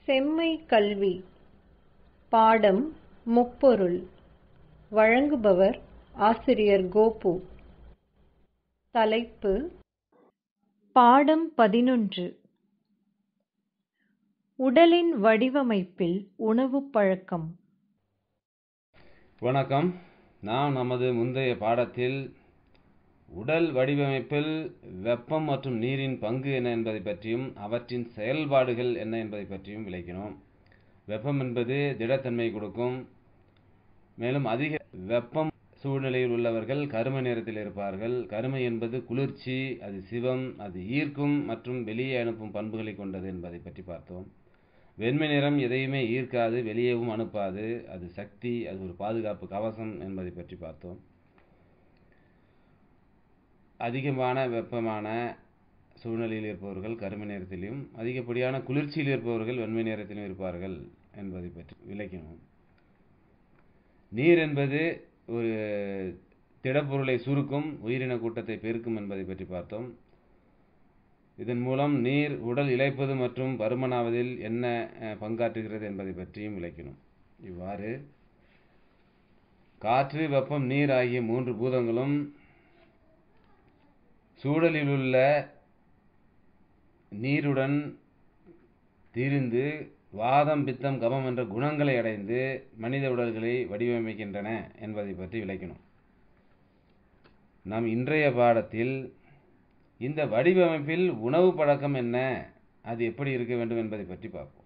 செம்மை கல்வி பாடம் முப்பொருள் வழங்குபவர் ஆசிரியர் கோபு தலைப்பு பாடம் பதினொன்று உடலின் வடிவமைப்பில் உணவுப் பழக்கம் வணக்கம் நாம் நமது முந்தைய பாடத்தில் உடல் வடிவமைப்பில் வெப்பம் மற்றும் நீரின் பங்கு என்ன என்பதை பற்றியும் அவற்றின் செயல்பாடுகள் என்ன என்பதை பற்றியும் விளக்கினோம் வெப்பம் என்பது திடத்தன்மை கொடுக்கும் மேலும் அதிக வெப்பம் சூழ்நிலையில் உள்ளவர்கள் கருமை நிறத்தில் இருப்பார்கள் கருமை என்பது குளிர்ச்சி அது சிவம் அது ஈர்க்கும் மற்றும் வெளியே அனுப்பும் பண்புகளை கொண்டது என்பதை பற்றி பார்த்தோம் வெண்மை நிறம் எதையுமே ஈர்க்காது வெளியேவும் அனுப்பாது அது சக்தி அது ஒரு பாதுகாப்பு கவசம் என்பதை பற்றி பார்த்தோம் அதிகமான வெப்பமான சூழ்நிலையில் இருப்பவர்கள் கருமை நிறத்திலும் அதிகப்படியான குளிர்ச்சியில் இருப்பவர்கள் வெண்மை நிறத்திலும் இருப்பார்கள் என்பதை பற்றி விளக்கினோம் நீர் என்பது ஒரு திடப்பொருளை சுருக்கும் உயிரின கூட்டத்தை பெருக்கும் என்பதை பற்றி பார்த்தோம் இதன் மூலம் நீர் உடல் இழைப்பது மற்றும் பருமனாவதில் என்ன பங்காற்றுகிறது என்பதை பற்றியும் விளக்கினோம் இவ்வாறு காற்று வெப்பம் நீர் ஆகிய மூன்று பூதங்களும் சூழலில் உள்ள நீருடன் திரிந்து வாதம் பித்தம் கபம் என்ற குணங்களை அடைந்து மனித உடல்களை வடிவமைக்கின்றன என்பதை பற்றி விளக்கினோம் நாம் இன்றைய பாடத்தில் இந்த வடிவமைப்பில் உணவு பழக்கம் என்ன அது எப்படி இருக்க வேண்டும் என்பதை பற்றி பார்ப்போம்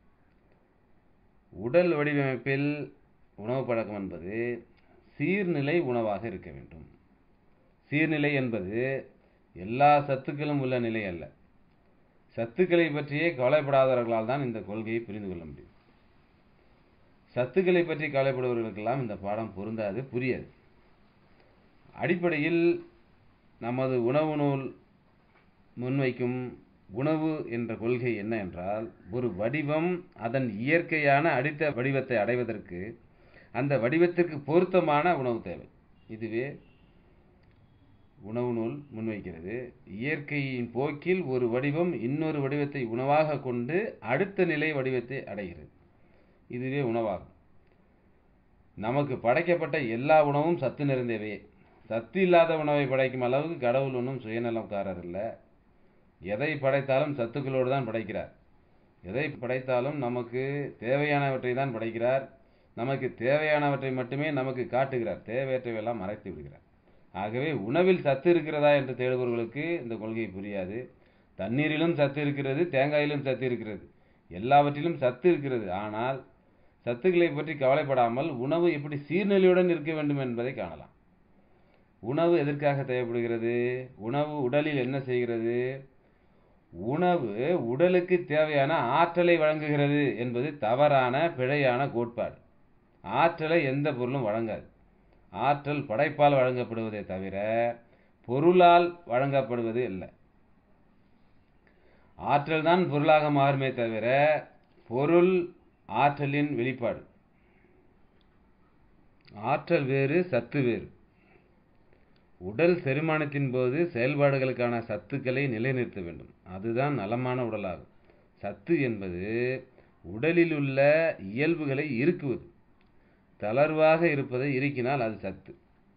உடல் வடிவமைப்பில் உணவு பழக்கம் என்பது சீர்நிலை உணவாக இருக்க வேண்டும் சீர்நிலை என்பது எல்லா சத்துக்களும் உள்ள நிலை அல்ல சத்துக்களை பற்றியே கவலைப்படாதவர்களால் தான் இந்த கொள்கையை புரிந்து கொள்ள முடியும் சத்துக்களை பற்றி கவலைப்படுபவர்களுக்கெல்லாம் இந்த பாடம் பொருந்தாது புரியாது அடிப்படையில் நமது உணவு நூல் முன்வைக்கும் உணவு என்ற கொள்கை என்ன என்றால் ஒரு வடிவம் அதன் இயற்கையான அடித்த வடிவத்தை அடைவதற்கு அந்த வடிவத்திற்கு பொருத்தமான உணவு தேவை இதுவே உணவு நூல் முன்வைக்கிறது இயற்கையின் போக்கில் ஒரு வடிவம் இன்னொரு வடிவத்தை உணவாக கொண்டு அடுத்த நிலை வடிவத்தை அடைகிறது இதுவே உணவாகும் நமக்கு படைக்கப்பட்ட எல்லா உணவும் சத்து நிறைந்தவையே சத்து இல்லாத உணவை படைக்கும் அளவுக்கு கடவுள் ஒன்றும் சுயநலக்காரர் இல்லை எதை படைத்தாலும் சத்துக்களோடு தான் படைக்கிறார் எதை படைத்தாலும் நமக்கு தேவையானவற்றை தான் படைக்கிறார் நமக்கு தேவையானவற்றை மட்டுமே நமக்கு காட்டுகிறார் தேவையற்றவையெல்லாம் மறைத்து விடுகிறார் ஆகவே உணவில் சத்து இருக்கிறதா என்று தேடுபவர்களுக்கு இந்த கொள்கை புரியாது தண்ணீரிலும் சத்து இருக்கிறது தேங்காயிலும் சத்து இருக்கிறது எல்லாவற்றிலும் சத்து இருக்கிறது ஆனால் சத்துக்களை பற்றி கவலைப்படாமல் உணவு எப்படி சீர்நிலையுடன் இருக்க வேண்டும் என்பதை காணலாம் உணவு எதற்காக தேவைப்படுகிறது உணவு உடலில் என்ன செய்கிறது உணவு உடலுக்கு தேவையான ஆற்றலை வழங்குகிறது என்பது தவறான பிழையான கோட்பாடு ஆற்றலை எந்த பொருளும் வழங்காது ஆற்றல் படைப்பால் வழங்கப்படுவதே தவிர பொருளால் வழங்கப்படுவது இல்லை ஆற்றல் தான் பொருளாக மாறுமே தவிர பொருள் ஆற்றலின் வெளிப்பாடு ஆற்றல் வேறு சத்து வேறு உடல் செரிமானத்தின் போது செயல்பாடுகளுக்கான சத்துக்களை நிலைநிறுத்த வேண்டும் அதுதான் நலமான உடலாகும் சத்து என்பது உடலில் உள்ள இயல்புகளை இருக்குவது தளர்வாக இருப்பதை இருக்கினால் அது சத்து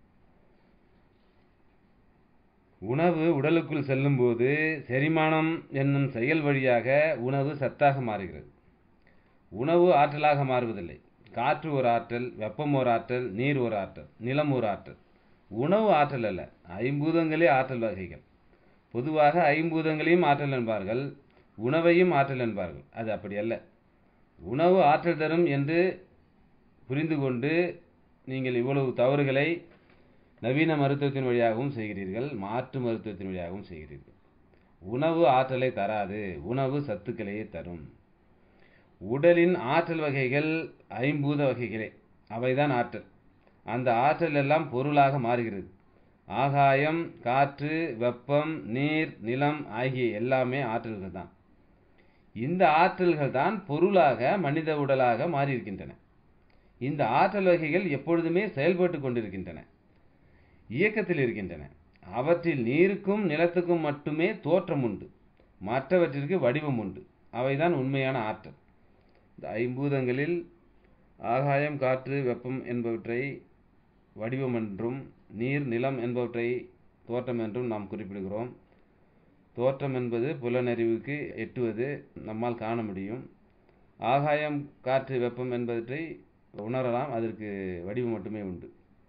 உணவு உடலுக்குள் செல்லும்போது செரிமானம் என்னும் செயல் வழியாக உணவு சத்தாக மாறுகிறது உணவு ஆற்றலாக மாறுவதில்லை காற்று ஒரு ஆற்றல் வெப்பம் ஒரு ஆற்றல் நீர் ஒரு ஆற்றல் நிலம் ஒரு ஆற்றல் உணவு ஆற்றல் அல்ல ஐம்பூதங்களே ஆற்றல் வகைகள் பொதுவாக ஐம்பூதங்களையும் ஆற்றல் என்பார்கள் உணவையும் ஆற்றல் என்பார்கள் அது அப்படி அல்ல உணவு ஆற்றல் தரும் என்று புரிந்து கொண்டு நீங்கள் இவ்வளவு தவறுகளை நவீன மருத்துவத்தின் வழியாகவும் செய்கிறீர்கள் மாற்று மருத்துவத்தின் வழியாகவும் செய்கிறீர்கள் உணவு ஆற்றலை தராது உணவு சத்துக்களையே தரும் உடலின் ஆற்றல் வகைகள் ஐம்பூத வகைகளே அவைதான் ஆற்றல் அந்த ஆற்றல் எல்லாம் பொருளாக மாறுகிறது ஆகாயம் காற்று வெப்பம் நீர் நிலம் ஆகிய எல்லாமே ஆற்றல்கள் தான் இந்த ஆற்றல்கள் தான் பொருளாக மனித உடலாக மாறியிருக்கின்றன இந்த ஆற்றல் வகைகள் எப்பொழுதுமே செயல்பட்டு கொண்டிருக்கின்றன இயக்கத்தில் இருக்கின்றன அவற்றில் நீருக்கும் நிலத்துக்கும் மட்டுமே தோற்றம் உண்டு மற்றவற்றிற்கு வடிவம் உண்டு அவைதான் உண்மையான ஆற்றல் இந்த ஐம்பூதங்களில் ஆகாயம் காற்று வெப்பம் என்பவற்றை வடிவம் என்றும் நீர் நிலம் என்பவற்றை தோற்றம் என்றும் நாம் குறிப்பிடுகிறோம் தோற்றம் என்பது புலனறிவுக்கு எட்டுவது நம்மால் காண முடியும் ஆகாயம் காற்று வெப்பம் என்பவற்றை உணரலாம் அதற்கு வடிவம் மட்டுமே உண்டு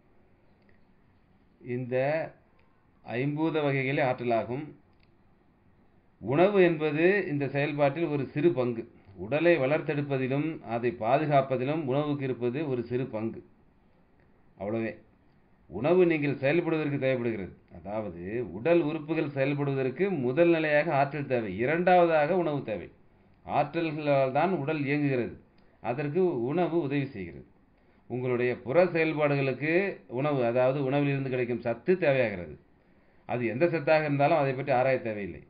இந்த ஐம்பூத வகைகளே ஆற்றலாகும் உணவு என்பது இந்த செயல்பாட்டில் ஒரு சிறு பங்கு உடலை வளர்த்தெடுப்பதிலும் அதை பாதுகாப்பதிலும் உணவுக்கு இருப்பது ஒரு சிறு பங்கு அவ்வளவே உணவு நீங்கள் செயல்படுவதற்கு தேவைப்படுகிறது அதாவது உடல் உறுப்புகள் செயல்படுவதற்கு முதல் நிலையாக ஆற்றல் தேவை இரண்டாவதாக உணவு தேவை ஆற்றல்களால் தான் உடல் இயங்குகிறது அதற்கு உணவு உதவி செய்கிறது உங்களுடைய புற செயல்பாடுகளுக்கு உணவு அதாவது உணவிலிருந்து கிடைக்கும் சத்து தேவையாகிறது அது எந்த சத்தாக இருந்தாலும் அதை பற்றி ஆராய தேவையில்லை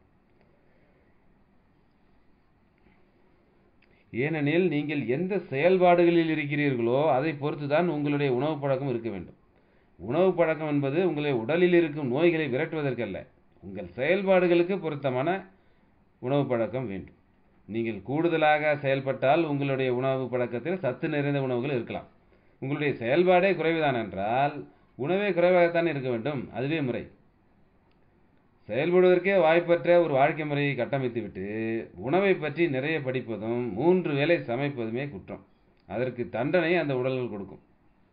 ஏனெனில் நீங்கள் எந்த செயல்பாடுகளில் இருக்கிறீர்களோ அதை பொறுத்து தான் உங்களுடைய உணவு பழக்கம் இருக்க வேண்டும் உணவு பழக்கம் என்பது உங்களுடைய உடலில் இருக்கும் நோய்களை விரட்டுவதற்கல்ல உங்கள் செயல்பாடுகளுக்கு பொருத்தமான உணவு பழக்கம் வேண்டும் நீங்கள் கூடுதலாக செயல்பட்டால் உங்களுடைய உணவு பழக்கத்தில் சத்து நிறைந்த உணவுகள் இருக்கலாம் உங்களுடைய செயல்பாடே குறைவுதான் என்றால் உணவே குறைவாகத்தான் இருக்க வேண்டும் அதுவே முறை செயல்படுவதற்கே வாய்ப்பற்ற ஒரு வாழ்க்கை முறையை கட்டமைத்துவிட்டு உணவை பற்றி நிறைய படிப்பதும் மூன்று வேளை சமைப்பதுமே குற்றம் அதற்கு தண்டனை அந்த உடல்கள் கொடுக்கும்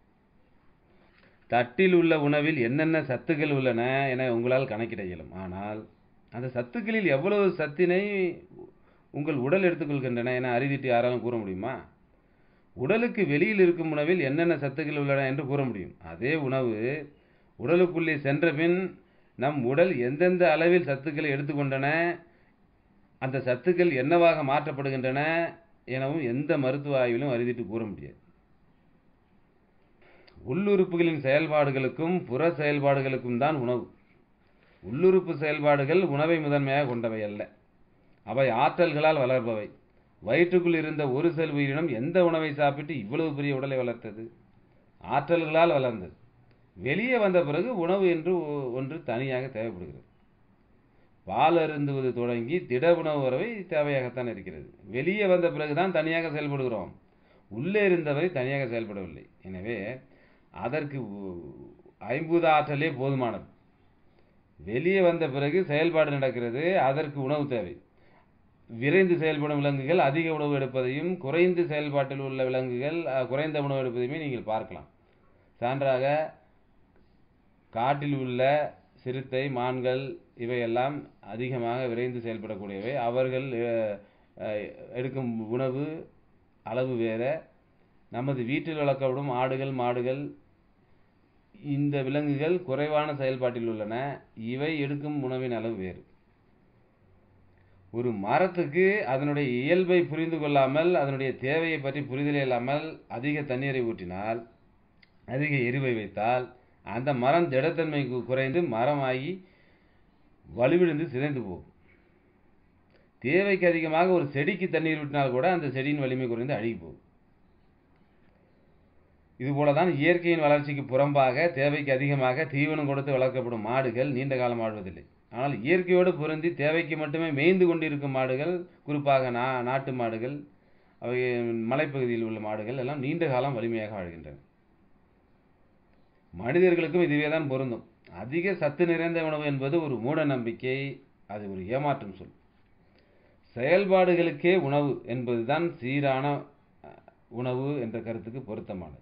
தட்டில் உள்ள உணவில் என்னென்ன சத்துக்கள் உள்ளன என உங்களால் கணக்கிட இயலும் ஆனால் அந்த சத்துக்களில் எவ்வளவு சத்தினை உங்கள் உடல் எடுத்துக்கொள்கின்றன என அறிவிட்டு யாராலும் கூற முடியுமா உடலுக்கு வெளியில் இருக்கும் உணவில் என்னென்ன சத்துக்கள் உள்ளன என்று கூற முடியும் அதே உணவு உடலுக்குள்ளே சென்ற பின் நம் உடல் எந்தெந்த அளவில் சத்துக்களை எடுத்துக்கொண்டன அந்த சத்துக்கள் என்னவாக மாற்றப்படுகின்றன எனவும் எந்த மருத்துவ ஆய்விலும் அறிவிட்டு கூற முடியாது உள்ளுறுப்புகளின் செயல்பாடுகளுக்கும் புற செயல்பாடுகளுக்கும் தான் உணவு உள்ளுறுப்பு செயல்பாடுகள் உணவை முதன்மையாக கொண்டவை அல்ல அவை ஆற்றல்களால் வளர்பவை வயிற்றுக்குள் இருந்த ஒரு செல் உயிரினம் எந்த உணவை சாப்பிட்டு இவ்வளவு பெரிய உடலை வளர்த்தது ஆற்றல்களால் வளர்ந்தது வெளியே வந்த பிறகு உணவு என்று ஒன்று தனியாக தேவைப்படுகிறது பால் அருந்துவது தொடங்கி திட உணவு வரவை தேவையாகத்தான் இருக்கிறது வெளியே வந்த பிறகுதான் தனியாக செயல்படுகிறோம் உள்ளே இருந்தவரை தனியாக செயல்படவில்லை எனவே அதற்கு ஐம்பூத ஆற்றலே போதுமானது வெளியே வந்த பிறகு செயல்பாடு நடக்கிறது அதற்கு உணவு தேவை விரைந்து செயல்படும் விலங்குகள் அதிக உணவு எடுப்பதையும் குறைந்து செயல்பாட்டில் உள்ள விலங்குகள் குறைந்த உணவு எடுப்பதையுமே நீங்கள் பார்க்கலாம் சான்றாக காட்டில் உள்ள சிறுத்தை மான்கள் இவையெல்லாம் அதிகமாக விரைந்து செயல்படக்கூடியவை அவர்கள் எடுக்கும் உணவு அளவு வேற நமது வீட்டில் வளர்க்கப்படும் ஆடுகள் மாடுகள் இந்த விலங்குகள் குறைவான செயல்பாட்டில் உள்ளன இவை எடுக்கும் உணவின் அளவு வேறு ஒரு மரத்துக்கு அதனுடைய இயல்பை புரிந்து கொள்ளாமல் அதனுடைய தேவையை பற்றி புரிதல் இல்லாமல் அதிக தண்ணீரை ஊற்றினால் அதிக எரிவை வைத்தால் அந்த மரம் திடத்தன்மை குறைந்து மரமாகி வலுவிழுந்து சிதைந்து போகும் தேவைக்கு அதிகமாக ஒரு செடிக்கு தண்ணீர் விட்டினால் கூட அந்த செடியின் வலிமை குறைந்து அழுகி போகும் இதுபோல தான் இயற்கையின் வளர்ச்சிக்கு புறம்பாக தேவைக்கு அதிகமாக தீவனம் கொடுத்து வளர்க்கப்படும் மாடுகள் நீண்ட காலம் வாழ்வதில்லை ஆனால் இயற்கையோடு பொருந்தி தேவைக்கு மட்டுமே மேய்ந்து கொண்டிருக்கும் மாடுகள் குறிப்பாக நா நாட்டு மாடுகள் அவை மலைப்பகுதியில் உள்ள மாடுகள் எல்லாம் நீண்ட காலம் வலிமையாக வாழ்கின்றன மனிதர்களுக்கும் இதுவே தான் பொருந்தும் அதிக சத்து நிறைந்த உணவு என்பது ஒரு மூட நம்பிக்கை அது ஒரு ஏமாற்றும் சொல் செயல்பாடுகளுக்கே உணவு என்பதுதான் சீரான உணவு என்ற கருத்துக்கு பொருத்தமானது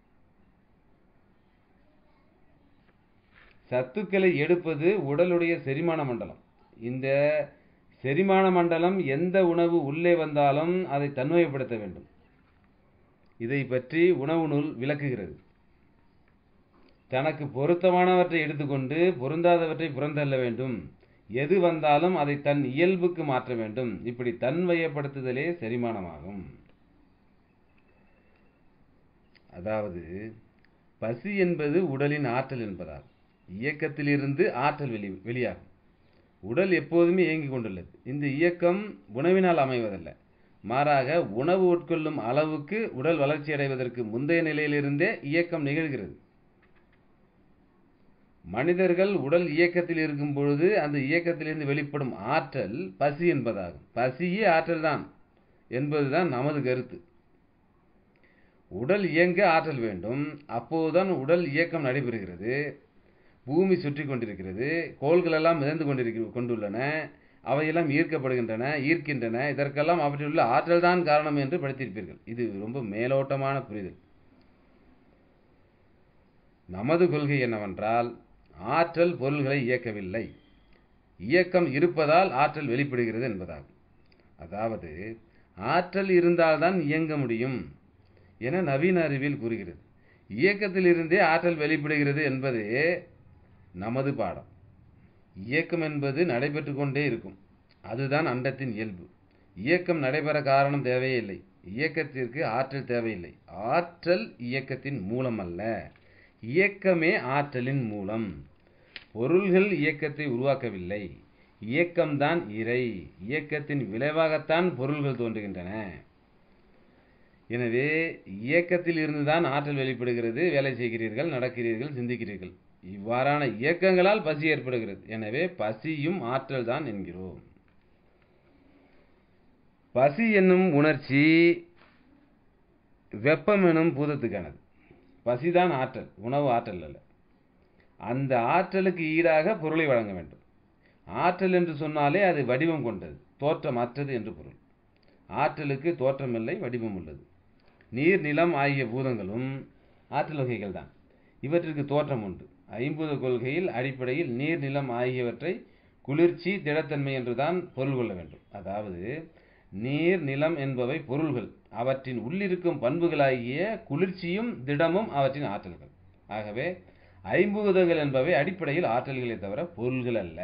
சத்துக்களை எடுப்பது உடலுடைய செரிமான மண்டலம் இந்த செரிமான மண்டலம் எந்த உணவு உள்ளே வந்தாலும் அதை தன்மைப்படுத்த வேண்டும் இதை பற்றி உணவு நூல் விளக்குகிறது தனக்கு பொருத்தமானவற்றை எடுத்துக்கொண்டு பொருந்தாதவற்றை புறந்தள்ள வேண்டும் எது வந்தாலும் அதை தன் இயல்புக்கு மாற்ற வேண்டும் இப்படி தன்வயப்படுத்துதலே செரிமானமாகும் அதாவது பசி என்பது உடலின் ஆற்றல் என்பதால் இயக்கத்திலிருந்து ஆற்றல் வெளி வெளியாகும் உடல் எப்போதுமே இயங்கிக் கொண்டுள்ளது இந்த இயக்கம் உணவினால் அமைவதல்ல மாறாக உணவு உட்கொள்ளும் அளவுக்கு உடல் வளர்ச்சி அடைவதற்கு முந்தைய நிலையிலிருந்தே இயக்கம் நிகழ்கிறது மனிதர்கள் உடல் இயக்கத்தில் இருக்கும் பொழுது அந்த இயக்கத்திலிருந்து வெளிப்படும் ஆற்றல் பசி என்பதாகும் பசியே ஆற்றல் தான் என்பதுதான் நமது கருத்து உடல் இயங்க ஆற்றல் வேண்டும் அப்போதுதான் உடல் இயக்கம் நடைபெறுகிறது பூமி சுற்றி கொண்டிருக்கிறது கோள்கள் எல்லாம் மிதந்து கொண்டிருக்க கொண்டுள்ளன அவையெல்லாம் ஈர்க்கப்படுகின்றன ஈர்க்கின்றன இதற்கெல்லாம் அவற்றில் உள்ள ஆற்றல் தான் காரணம் என்று படித்திருப்பீர்கள் இது ரொம்ப மேலோட்டமான புரிதல் நமது கொள்கை என்னவென்றால் ஆற்றல் பொருள்களை இயக்கவில்லை இயக்கம் இருப்பதால் ஆற்றல் வெளிப்படுகிறது என்பதாகும் அதாவது ஆற்றல் இருந்தால்தான் இயங்க முடியும் என நவீன அறிவியல் கூறுகிறது இயக்கத்தில் இருந்தே ஆற்றல் வெளிப்படுகிறது என்பதே நமது பாடம் இயக்கம் என்பது நடைபெற்று கொண்டே இருக்கும் அதுதான் அண்டத்தின் இயல்பு இயக்கம் நடைபெற காரணம் தேவையே இல்லை இயக்கத்திற்கு ஆற்றல் தேவையில்லை ஆற்றல் இயக்கத்தின் மூலம் அல்ல இயக்கமே ஆற்றலின் மூலம் பொருள்கள் இயக்கத்தை உருவாக்கவில்லை இயக்கம்தான் இறை இயக்கத்தின் விளைவாகத்தான் பொருள்கள் தோன்றுகின்றன எனவே இயக்கத்தில் இருந்துதான் ஆற்றல் வெளிப்படுகிறது வேலை செய்கிறீர்கள் நடக்கிறீர்கள் சிந்திக்கிறீர்கள் இவ்வாறான இயக்கங்களால் பசி ஏற்படுகிறது எனவே பசியும் ஆற்றல் தான் என்கிறோம் பசி என்னும் உணர்ச்சி வெப்பம் எனும் பூதத்துக்கானது பசிதான் ஆற்றல் உணவு ஆற்றல் அல்ல அந்த ஆற்றலுக்கு ஈடாக பொருளை வழங்க வேண்டும் ஆற்றல் என்று சொன்னாலே அது வடிவம் கொண்டது தோற்றமற்றது என்று பொருள் ஆற்றலுக்கு தோற்றமில்லை வடிவம் உள்ளது நீர் நிலம் ஆகிய பூதங்களும் ஆற்றல் வகைகள் தான் இவற்றிற்கு தோற்றம் உண்டு ஐம்பூத கொள்கையில் அடிப்படையில் நீர் நிலம் ஆகியவற்றை குளிர்ச்சி திடத்தன்மை என்றுதான் பொருள் கொள்ள வேண்டும் அதாவது நீர் நிலம் என்பவை பொருள்கள் அவற்றின் உள்ளிருக்கும் பண்புகளாகிய குளிர்ச்சியும் திடமும் அவற்றின் ஆற்றல்கள் ஆகவே ஐம்பூதங்கள் என்பவை அடிப்படையில் ஆற்றல்களே தவிர பொருள்கள் அல்ல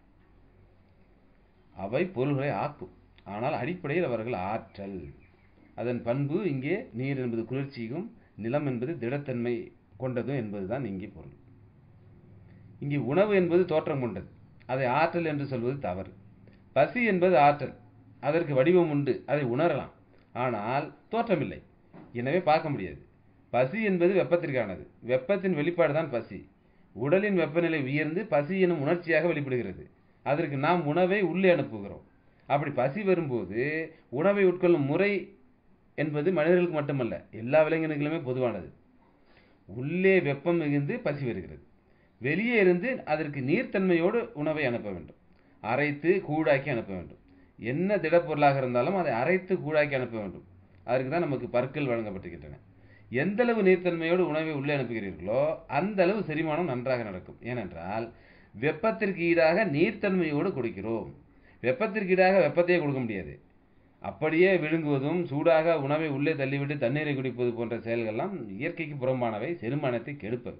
அவை பொருள்களை ஆக்கும் ஆனால் அடிப்படையில் அவர்கள் ஆற்றல் அதன் பண்பு இங்கே நீர் என்பது குளிர்ச்சியும் நிலம் என்பது திடத்தன்மை கொண்டதும் என்பதுதான் இங்கே பொருள் இங்கே உணவு என்பது தோற்றம் கொண்டது அதை ஆற்றல் என்று சொல்வது தவறு பசி என்பது ஆற்றல் அதற்கு வடிவம் உண்டு அதை உணரலாம் ஆனால் தோற்றமில்லை எனவே பார்க்க முடியாது பசி என்பது வெப்பத்திற்கானது வெப்பத்தின் வெளிப்பாடு தான் பசி உடலின் வெப்பநிலை உயர்ந்து பசி எனும் உணர்ச்சியாக வெளிப்படுகிறது அதற்கு நாம் உணவை உள்ளே அனுப்புகிறோம் அப்படி பசி வரும்போது உணவை உட்கொள்ளும் முறை என்பது மனிதர்களுக்கு மட்டுமல்ல எல்லா விலங்கினங்களுமே பொதுவானது உள்ளே வெப்பம் மிகுந்து பசி வருகிறது வெளியே இருந்து அதற்கு நீர்த்தன்மையோடு உணவை அனுப்ப வேண்டும் அரைத்து கூழாக்கி அனுப்ப வேண்டும் என்ன திடப்பொருளாக இருந்தாலும் அதை அரைத்து கூழாக்கி அனுப்ப வேண்டும் அதற்கு தான் நமக்கு பற்கள் வழங்கப்பட்டிருக்கின்றன எந்த அளவு நீர்த்தன்மையோடு உணவை உள்ளே அனுப்புகிறீர்களோ அந்த அளவு செரிமானம் நன்றாக நடக்கும் ஏனென்றால் வெப்பத்திற்கு ஈடாக நீர்த்தன்மையோடு கொடுக்கிறோம் வெப்பத்திற்கு ஈடாக வெப்பத்தையே கொடுக்க முடியாது அப்படியே விழுங்குவதும் சூடாக உணவை உள்ளே தள்ளிவிட்டு தண்ணீரை குடிப்பது போன்ற செயல்கள்லாம் இயற்கைக்கு புறம்பானவை செரிமானத்தை கெடுப்பவை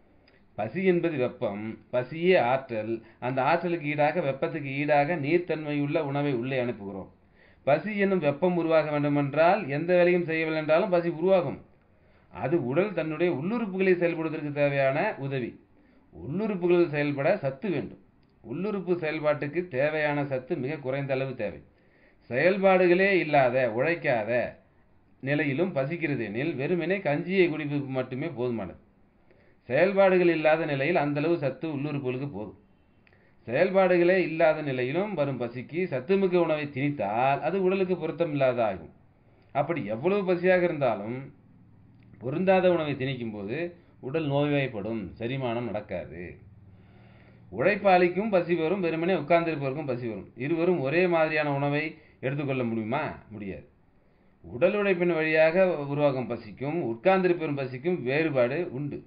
பசி என்பது வெப்பம் பசியே ஆற்றல் அந்த ஆற்றலுக்கு ஈடாக வெப்பத்துக்கு ஈடாக நீர்த்தன்மையுள்ள உணவை உள்ளே அனுப்புகிறோம் பசி என்னும் வெப்பம் உருவாக வேண்டுமென்றால் எந்த வேலையும் செய்யவில்லை என்றாலும் பசி உருவாகும் அது உடல் தன்னுடைய உள்ளுறுப்புகளை செயல்படுவதற்கு தேவையான உதவி உள்ளுறுப்புகள் செயல்பட சத்து வேண்டும் உள்ளுறுப்பு செயல்பாட்டுக்கு தேவையான சத்து மிக குறைந்த அளவு தேவை செயல்பாடுகளே இல்லாத உழைக்காத நிலையிலும் பசிக்கிறது எனில் வெறுமனே கஞ்சியை குடிப்பதற்கு மட்டுமே போதுமானது செயல்பாடுகள் இல்லாத நிலையில் அந்த அளவு சத்து உள்ளுறுப்புகளுக்கு போதும் செயல்பாடுகளே இல்லாத நிலையிலும் வரும் பசிக்கு சத்துமிக்க உணவை திணித்தால் அது உடலுக்கு பொருத்தம் இல்லாத ஆகும் அப்படி எவ்வளவு பசியாக இருந்தாலும் பொருந்தாத உணவை திணிக்கும் போது உடல் நோய்வாய்ப்படும் செரிமானம் நடக்காது உழைப்பாளிக்கும் பசி வரும் வெறுமனே உட்கார்ந்திருப்பவருக்கும் பசி வரும் இருவரும் ஒரே மாதிரியான உணவை எடுத்துக்கொள்ள முடியுமா முடியாது உடல் உழைப்பின் வழியாக உருவாகும் பசிக்கும் உட்கார்ந்திருப்பவரும் பசிக்கும் வேறுபாடு உண்டு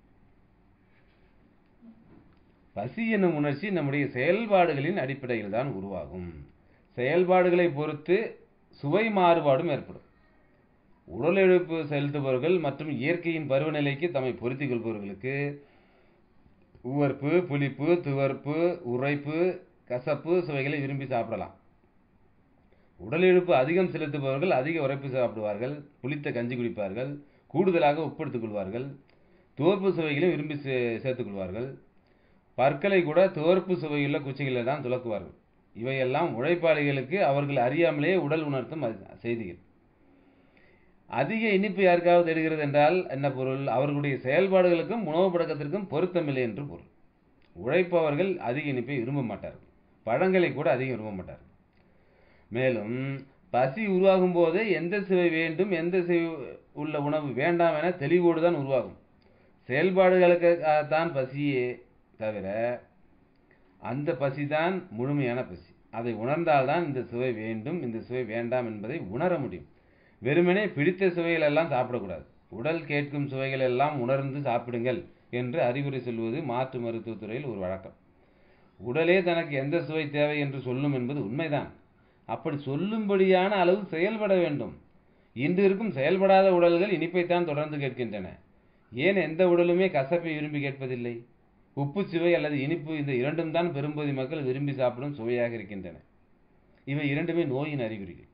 பசி என்னும் உணர்ச்சி நம்முடைய செயல்பாடுகளின் அடிப்படையில் தான் உருவாகும் செயல்பாடுகளை பொறுத்து சுவை மாறுபாடும் ஏற்படும் உடல் எழுப்பு செலுத்துபவர்கள் மற்றும் இயற்கையின் பருவநிலைக்கு தம்மை பொருத்திக் கொள்பவர்களுக்கு உவர்ப்பு புளிப்பு துவர்ப்பு உரைப்பு கசப்பு சுவைகளை விரும்பி சாப்பிடலாம் உடல் இழுப்பு அதிகம் செலுத்துபவர்கள் அதிக உரைப்பு சாப்பிடுவார்கள் புளித்த கஞ்சி குடிப்பார்கள் கூடுதலாக உப்பு எடுத்துக் கொள்வார்கள் துவர்ப்பு சுவைகளையும் விரும்பி சே- சேர்த்துக் கொள்வார்கள் பற்களை கூட துவர்ப்பு சுவையுள்ள குச்சிகளில் தான் துலக்குவார்கள் இவையெல்லாம் உழைப்பாளிகளுக்கு அவர்கள் அறியாமலேயே உடல் உணர்த்தும் அது- செய்திகள் அதிக இனிப்பு யாருக்காவது எடுக்கிறது என்றால் என்ன பொருள் அவர்களுடைய செயல்பாடுகளுக்கும் உணவு பழக்கத்திற்கும் பொருத்தமில்லை என்று பொருள் உழைப்பவர்கள் அதிக இனிப்பை விரும்ப மாட்டார்கள் பழங்களை கூட அதிகம் விரும்ப மாட்டார்கள் மேலும் பசி உருவாகும் போதே எந்த சுவை வேண்டும் எந்த சுவை உள்ள உணவு வேண்டாம் என தெளிவோடு தான் உருவாகும் செயல்பாடுகளுக்காகத்தான் பசியே தவிர அந்த பசிதான் முழுமையான பசி அதை உணர்ந்தால்தான் இந்த சுவை வேண்டும் இந்த சுவை வேண்டாம் என்பதை உணர முடியும் வெறுமனே பிடித்த சுவைகள் எல்லாம் சாப்பிடக்கூடாது உடல் கேட்கும் சுவைகள் எல்லாம் உணர்ந்து சாப்பிடுங்கள் என்று அறிவுரை சொல்வது மாற்று மருத்துவத்துறையில் ஒரு வழக்கம் உடலே தனக்கு எந்த சுவை தேவை என்று சொல்லும் என்பது உண்மைதான் அப்படி சொல்லும்படியான அளவு செயல்பட வேண்டும் இன்று இருக்கும் செயல்படாத உடல்கள் இனிப்பைத்தான் தொடர்ந்து கேட்கின்றன ஏன் எந்த உடலுமே கசப்பை விரும்பி கேட்பதில்லை உப்பு சுவை அல்லது இனிப்பு இந்த இரண்டும் தான் பெரும்பகுதி மக்கள் விரும்பி சாப்பிடும் சுவையாக இருக்கின்றன இவை இரண்டுமே நோயின் அறிகுறிகள்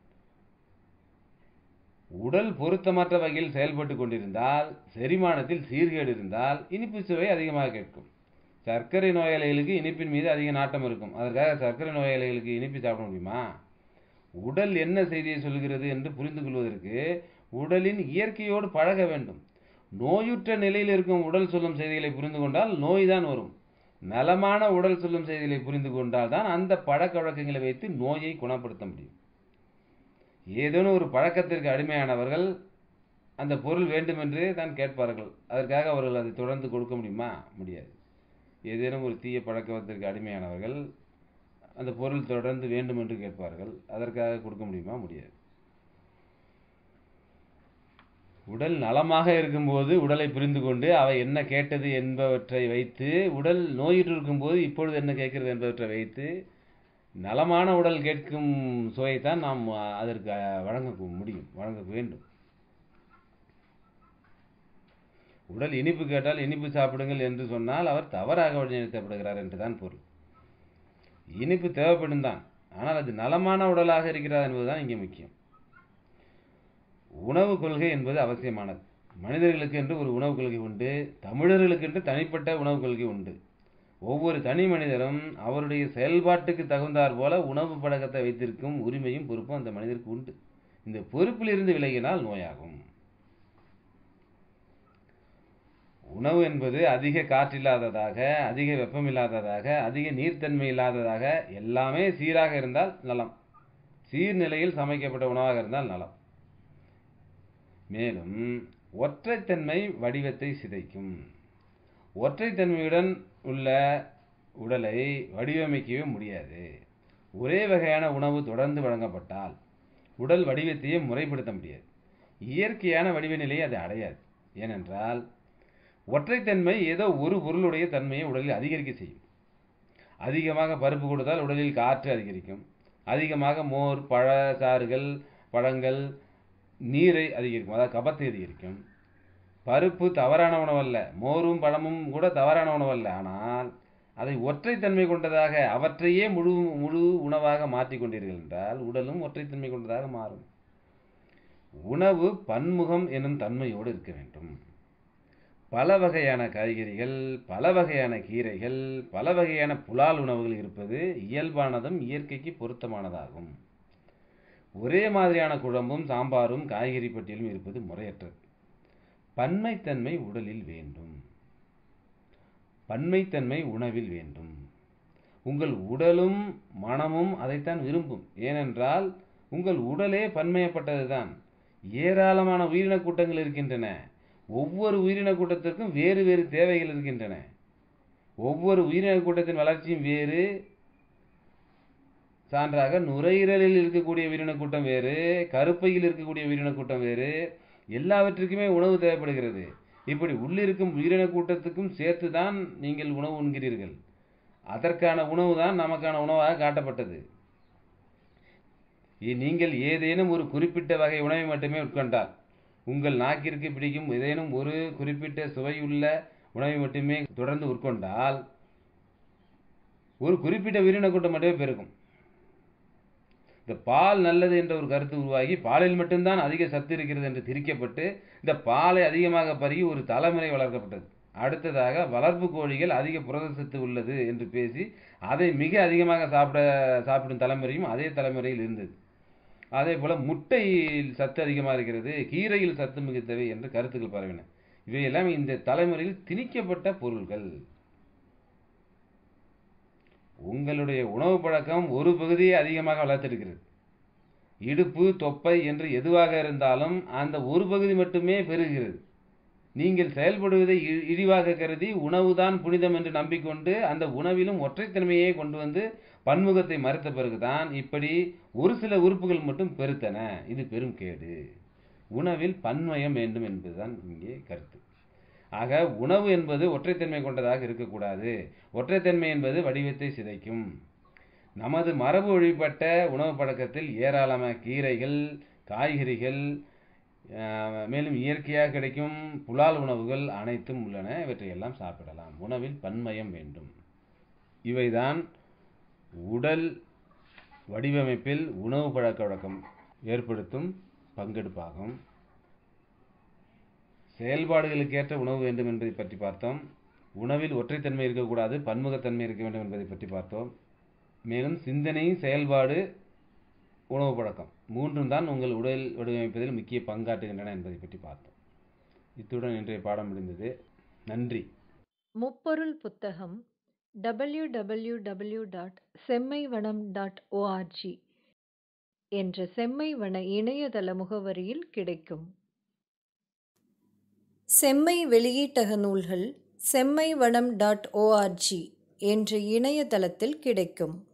உடல் பொருத்தமற்ற வகையில் செயல்பட்டு கொண்டிருந்தால் செரிமானத்தில் சீர்கேடு இருந்தால் இனிப்பு சுவை அதிகமாக கேட்கும் சர்க்கரை நோயாளிகளுக்கு இனிப்பின் மீது அதிக நாட்டம் இருக்கும் அதற்காக சர்க்கரை நோயாளிகளுக்கு இனிப்பு சாப்பிட முடியுமா உடல் என்ன செய்தியை சொல்கிறது என்று புரிந்து கொள்வதற்கு உடலின் இயற்கையோடு பழக வேண்டும் நோயுற்ற நிலையில் இருக்கும் உடல் சொல்லும் செய்திகளை புரிந்து கொண்டால் நோய் தான் வரும் நலமான உடல் சொல்லும் செய்திகளை புரிந்து கொண்டால் தான் அந்த பழக்க வழக்கங்களை வைத்து நோயை குணப்படுத்த முடியும் ஏதேனும் ஒரு பழக்கத்திற்கு அடிமையானவர்கள் அந்த பொருள் வேண்டுமென்றே தான் கேட்பார்கள் அதற்காக அவர்கள் அதை தொடர்ந்து கொடுக்க முடியுமா முடியாது ஏதேனும் ஒரு தீய பழக்கத்திற்கு அடிமையானவர்கள் அந்த பொருள் தொடர்ந்து வேண்டும் என்று கேட்பார்கள் அதற்காக கொடுக்க முடியுமா முடியாது உடல் நலமாக இருக்கும்போது உடலை புரிந்து கொண்டு அவை என்ன கேட்டது என்பவற்றை வைத்து உடல் நோயுற்று இருக்கும்போது இப்பொழுது என்ன கேட்கிறது என்பவற்றை வைத்து நலமான உடல் கேட்கும் சுவையைத்தான் நாம் அதற்கு வழங்க முடியும் வழங்க வேண்டும் உடல் இனிப்பு கேட்டால் இனிப்பு சாப்பிடுங்கள் என்று சொன்னால் அவர் தவறாக வழிநடத்தப்படுகிறார் என்றுதான் பொருள் இனிப்பு தேவைப்படும் தான் ஆனால் அது நலமான உடலாக இருக்கிறதா என்பதுதான் இங்கே முக்கியம் உணவு கொள்கை என்பது அவசியமானது மனிதர்களுக்கு என்று ஒரு உணவு கொள்கை உண்டு தமிழர்களுக்கு என்று தனிப்பட்ட உணவு கொள்கை உண்டு ஒவ்வொரு தனி மனிதரும் அவருடைய செயல்பாட்டுக்கு தகுந்தாற் போல உணவு பழக்கத்தை வைத்திருக்கும் உரிமையும் பொறுப்பும் அந்த மனிதருக்கு உண்டு இந்த பொறுப்பில் இருந்து விலகினால் நோயாகும் உணவு என்பது அதிக காற்றில்லாததாக அதிக வெப்பமில்லாததாக அதிக நீர்த்தன்மை இல்லாததாக எல்லாமே சீராக இருந்தால் நலம் சீர்நிலையில் சமைக்கப்பட்ட உணவாக இருந்தால் நலம் மேலும் ஒற்றைத்தன்மை வடிவத்தை சிதைக்கும் ஒற்றைத்தன்மையுடன் உள்ள உடலை வடிவமைக்கவே முடியாது ஒரே வகையான உணவு தொடர்ந்து வழங்கப்பட்டால் உடல் வடிவத்தையே முறைப்படுத்த முடியாது இயற்கையான வடிவ நிலையை அது அடையாது ஏனென்றால் ஒற்றைத்தன்மை ஏதோ ஒரு பொருளுடைய தன்மையை உடலில் அதிகரிக்க செய்யும் அதிகமாக பருப்பு கொடுத்தால் உடலில் காற்று அதிகரிக்கும் அதிகமாக மோர் பழ சாறுகள் பழங்கள் நீரை அதிகரிக்கும் அதாவது கபத்தை அதிகரிக்கும் பருப்பு தவறான உணவல்ல மோரும் பழமும் கூட தவறான உணவல்ல ஆனால் அதை ஒற்றைத்தன்மை கொண்டதாக அவற்றையே முழு முழு உணவாக மாற்றிக் கொண்டீர்கள் என்றால் உடலும் ஒற்றைத்தன்மை கொண்டதாக மாறும் உணவு பன்முகம் எனும் தன்மையோடு இருக்க வேண்டும் பல வகையான காய்கறிகள் பல வகையான கீரைகள் பல வகையான புலால் உணவுகள் இருப்பது இயல்பானதும் இயற்கைக்கு பொருத்தமானதாகும் ஒரே மாதிரியான குழம்பும் சாம்பாரும் காய்கறி பட்டியலும் இருப்பது முறையற்றது பன்மைத்தன்மை உடலில் வேண்டும் பன்மைத்தன்மை உணவில் வேண்டும் உங்கள் உடலும் மனமும் அதைத்தான் விரும்பும் ஏனென்றால் உங்கள் உடலே பன்மையப்பட்டதுதான் ஏராளமான உயிரின கூட்டங்கள் இருக்கின்றன ஒவ்வொரு உயிரின கூட்டத்திற்கும் வேறு வேறு தேவைகள் இருக்கின்றன ஒவ்வொரு உயிரின கூட்டத்தின் வளர்ச்சியும் வேறு சான்றாக நுரையீரலில் இருக்கக்கூடிய உயிரின கூட்டம் வேறு கருப்பையில் இருக்கக்கூடிய உயிரின கூட்டம் வேறு எல்லாவற்றுக்குமே உணவு தேவைப்படுகிறது இப்படி உள்ளிருக்கும் உயிரின கூட்டத்துக்கும் சேர்த்து தான் நீங்கள் உணவு உண்கிறீர்கள் அதற்கான உணவு தான் நமக்கான உணவாக காட்டப்பட்டது நீங்கள் ஏதேனும் ஒரு குறிப்பிட்ட வகை உணவை மட்டுமே உட்கொண்டால் உங்கள் நாக்கிற்கு பிடிக்கும் ஏதேனும் ஒரு குறிப்பிட்ட சுவையுள்ள உணவை மட்டுமே தொடர்ந்து உட்கொண்டால் ஒரு குறிப்பிட்ட உயிரின கூட்டம் மட்டுமே பெருகும் இந்த பால் நல்லது என்ற ஒரு கருத்து உருவாகி பாலில் மட்டும்தான் அதிக சத்து இருக்கிறது என்று திரிக்கப்பட்டு இந்த பாலை அதிகமாக பருகி ஒரு தலைமுறை வளர்க்கப்பட்டது அடுத்ததாக வளர்ப்பு கோழிகள் அதிக புரத சத்து உள்ளது என்று பேசி அதை மிக அதிகமாக சாப்பிட சாப்பிடும் தலைமுறையும் அதே தலைமுறையில் இருந்தது அதே போல முட்டையில் சத்து அதிகமாக இருக்கிறது கீரையில் சத்து மிகுத்தவை என்று கருத்துக்கள் பரவின இவையெல்லாம் இந்த தலைமுறையில் திணிக்கப்பட்ட பொருள்கள் உங்களுடைய உணவு பழக்கம் ஒரு பகுதியை அதிகமாக வளர்த்திருக்கிறது இடுப்பு தொப்பை என்று எதுவாக இருந்தாலும் அந்த ஒரு பகுதி மட்டுமே பெருகிறது நீங்கள் செயல்படுவதை இ- இழிவாக கருதி உணவுதான் புனிதம் என்று நம்பிக்கொண்டு அந்த உணவிலும் ஒற்றைத்தன்மையை கொண்டு வந்து பன்முகத்தை மறுத்த பிறகுதான் இப்படி ஒரு சில உறுப்புகள் மட்டும் பெருத்தன இது பெரும் கேடு உணவில் பன்மயம் வேண்டும் என்பதுதான் இங்கே கருத்து ஆக உணவு என்பது ஒற்றைத்தன்மை கொண்டதாக இருக்கக்கூடாது ஒற்றைத்தன்மை என்பது வடிவத்தை சிதைக்கும் நமது மரபு வழிபட்ட உணவு பழக்கத்தில் ஏராளமான கீரைகள் காய்கறிகள் அஹ், மேலும் இயற்கையாக கிடைக்கும் புலால் உணவுகள் அனைத்தும் உள்ளன இவற்றையெல்லாம் சாப்பிடலாம் உணவில் பன்மயம் வேண்டும் இவைதான் உடல் வடிவமைப்பில் உணவு பழக்க வழக்கம் ஏற்படுத்தும் பங்கெடுப்பாகும் செயல்பாடுகளுக்கேற்ற உணவு வேண்டும் என்பதை பற்றி பார்த்தோம் உணவில் ஒற்றைத்தன்மை இருக்கக்கூடாது பன்முகத்தன்மை இருக்க வேண்டும் என்பதை பற்றி பார்த்தோம் மேலும் சிந்தனை செயல்பாடு உணவு பழக்கம் மூன்றும் தான் உங்கள் உடல் வடிவமைப்பதில் முக்கிய பங்காற்றுகின்றன என்பதை பற்றி பார்த்தோம் இத்துடன் இன்றைய பாடம் முடிந்தது நன்றி முப்பொருள் புத்தகம் W W W dot Semmaivanam dot O R G என்ற செம்மைவன இணையதள முகவரியில் கிடைக்கும் செம்மை வெளியீட்டக நூல்கள் செம்மைவனம் டாட் ஓஆர்ஜி என்ற இணையதளத்தில் கிடைக்கும்